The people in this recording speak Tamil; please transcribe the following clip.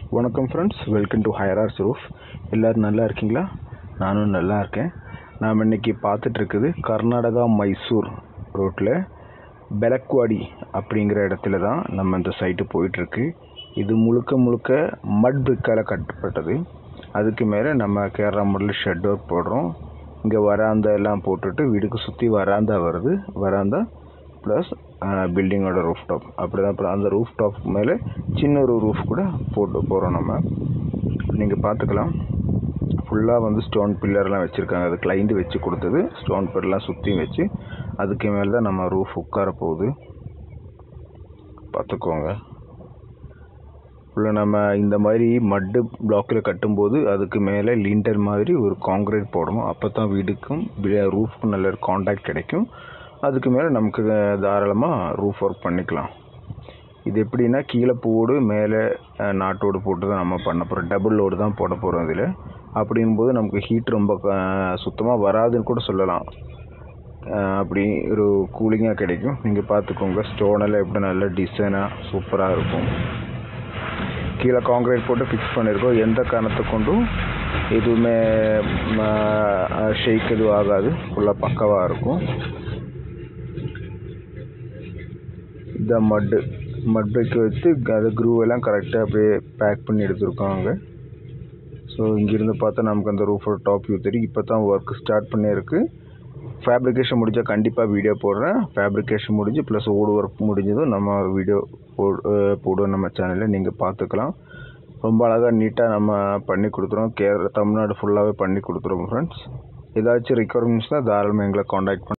வணக்கம் ஃப்ரெண்ட்ஸ் வெல்கம் டு ஹையரார்ஸ் ரூஃப் எல்லோரும் நல்லா இருக்கீங்களா நானும் நல்லா இருக்கேன் நாம் இன்றைக்கி பார்த்துட்ருக்குது கர்நாடகா மைசூர் ரோட்டில் பெலக்வாடி அப்படிங்கிற இடத்துல தான் நம்ம இந்த சைட்டு போயிட்டுருக்கு இது முழுக்க முழுக்க மட் பிரிக்கால் கட்டப்பட்டது அதுக்கு மேலே நம்ம கேரளா மாடல் ஷெட் ஒர்க் போடுறோம் இங்கே வராந்தா எல்லாம் போட்டுட்டு வீடுக்கு சுற்றி வராந்தா வருது வராந்தா ப்ளஸ் பில்டிங்கோட ரூஃப் டாப் அப்படி தான் அப்புறம் அந்த ரூஃப் டாப் மேலே சின்ன ஒரு ரூஃப் கூட போட்டு போகிறோம் நம்ம நீங்கள் பார்த்துக்கலாம் ஃபுல்லாக வந்து ஸ்டோன் பில்லர்லாம் வச்சுருக்காங்க அது கிளைண்ட் வச்சு கொடுத்தது ஸ்டோன் பில்லர்லாம் சுற்றி வச்சு அதுக்கு மேலே தான் நம்ம ரூஃப் உட்கார போகுது பார்த்துக்கோங்க ஃபுல்லாக நம்ம இந்த மாதிரி மட்டு பிளாக்கில் கட்டும்போது அதுக்கு மேலே லிண்டர் மாதிரி ஒரு காங்க்ரீட் போடணும் அப்போ தான் வீடுக்கும் ரூஃப்க்கும் நல்ல ஒரு காண்டாக்ட் கிடைக்கும் அதுக்கு மேலே நமக்கு தாராளமாக ரூஃப் ஒர்க் பண்ணிக்கலாம் இது எப்படின்னா கீழே போடு மேலே நாட்டோடு போட்டு தான் நம்ம பண்ண போகிறோம் டபுள் லோடு தான் போட போகிறோம் இதில் அப்படிங்கும்போது நமக்கு ஹீட் ரொம்ப சுத்தமாக வராதுன்னு கூட சொல்லலாம் அப்படி ஒரு கூலிங்காக கிடைக்கும் நீங்கள் பார்த்துக்கோங்க ஸ்டோனெல்லாம் எப்படி நல்ல டிசைனாக சூப்பராக இருக்கும் கீழே காங்க்ரீட் போட்டு ஃபிக்ஸ் பண்ணியிருக்கோம் எந்த காரணத்தை கொண்டும் எதுவுமே ஷேக் எதுவும் ஆகாது ஃபுல்லாக பக்கவாக இருக்கும் இந்த மட்டு மட் பிரேக் வச்சு அது க்ரூ எல்லாம் கரெக்டாக அப்படியே பேக் பண்ணி எடுத்துருக்கோம் அங்கே ஸோ இங்கேருந்து பார்த்தா நமக்கு அந்த ரூஃபோட டாப் வியூ தெரியும் இப்போ தான் ஒர்க் ஸ்டார்ட் பண்ணியிருக்கு ஃபேப்ரிகேஷன் முடிஞ்சால் கண்டிப்பாக வீடியோ போடுறேன் ஃபேப்ரிகேஷன் முடிஞ்சு ப்ளஸ் ஓடு ஒர்க் முடிஞ்சதும் நம்ம வீடியோ போ போடுவோம் நம்ம சேனலில் நீங்கள் பார்த்துக்கலாம் ரொம்ப அழகாக நீட்டாக நம்ம பண்ணி கொடுத்துருவோம் கேரளா தமிழ்நாடு ஃபுல்லாகவே பண்ணி கொடுத்துருவோம் ஃப்ரெண்ட்ஸ் ஏதாச்சும் ரிக்குவயர்மெண்ட்ஸ்னால் தாராளமாக எங்களை காண்டாக்ட் பண்ணி